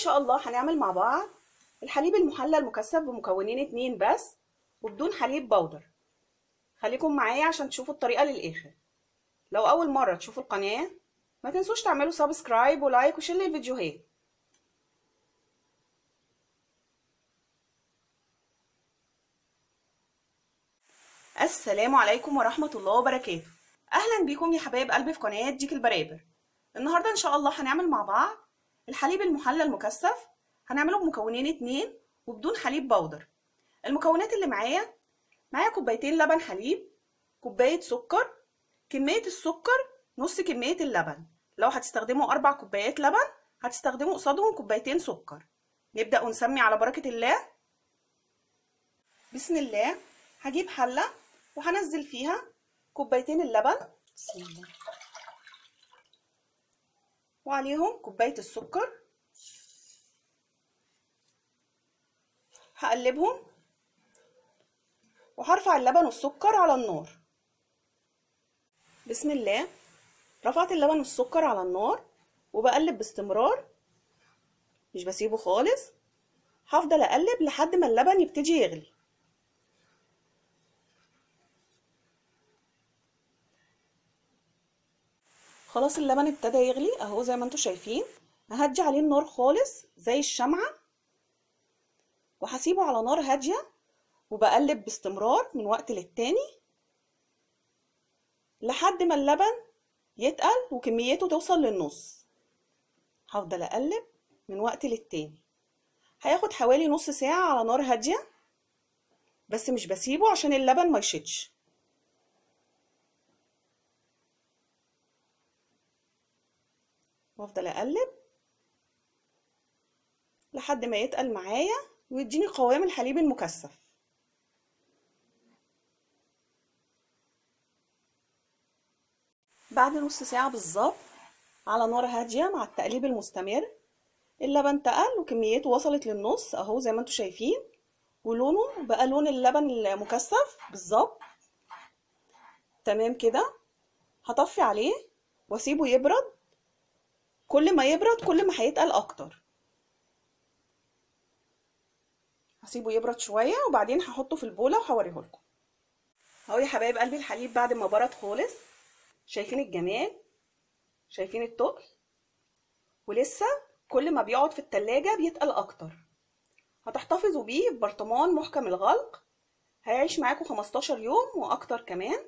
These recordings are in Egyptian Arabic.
شاء الله هنعمل مع بعض الحليب المحلى المكثف بمكونين اتنين بس وبدون حليب بودر خليكم معايا عشان تشوفوا الطريقة للآخر لو أول مرة تشوفوا القناة ما تنسوش تعملوا سبسكرايب ولايك وشير للفيديوهات السلام عليكم ورحمة الله وبركاته أهلا بيكم يا حبايب قلبي في قناة ديك البرابر النهاردة إن شاء الله هنعمل مع بعض الحليب المحلى المكثف هنعمله بمكونين اتنين وبدون حليب بودر المكونات اللي معايا معايا كوبايتين لبن حليب كوباية سكر كمية السكر نص كمية اللبن لو هتستخدموا أربع كوبايات لبن هتستخدموا قصادهم كوبايتين سكر نبدأ ونسمي على بركة الله بسم الله هجيب حلة وهنزل فيها كوبايتين اللبن بسم الله وعليهم كوباية السكر هقلبهم وهرفع اللبن والسكر على النار بسم الله رفعت اللبن والسكر على النار وبقلب باستمرار مش بسيبه خالص هفضل اقلب لحد ما اللبن يبتدي يغلي خلاص اللبن ابتدى يغلي اهو زي ما انتم شايفين ههدي عليه النار خالص زي الشمعة وهسيبه على نار هادية وبقلب باستمرار من وقت للتاني لحد ما اللبن يتقل وكميته توصل للنص هفضل اقلب من وقت للتاني هياخد حوالي نص ساعة على نار هادية بس مش بسيبه عشان اللبن ما يشطش وافضل اقلب لحد ما يتقل معايا ويديني قوام الحليب المكثف بعد نص ساعة بالظبط على نار هادية مع التقليب المستمر اللبن تقل وكميته وصلت للنص اهو زي ما انتم شايفين ولونه بقى لون اللبن المكثف بالظبط تمام كده هطفي عليه واسيبه يبرد كل ما يبرد كل ما هيتقل اكتر هسيبه يبرد شويه وبعدين هحطه في البوله وهوريه لكم اهو يا حبايب قلبي الحليب بعد ما برد خالص شايفين الجمال شايفين التقل ولسه كل ما بيقعد في التلاجة بيتقل اكتر هتحتفظوا بيه ببرطمان محكم الغلق هيعيش معاكم 15 يوم واكتر كمان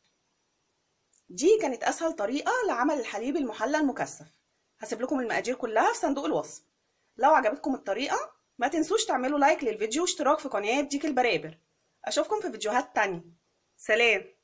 دي كانت اسهل طريقة لعمل الحليب المحلى المكثف هسيب لكم المقادير كلها في صندوق الوصف لو عجبتكم الطريقة ما تنسوش تعملوا لايك للفيديو واشتراك في قناة ديك البرابر اشوفكم في فيديوهات تانية سلام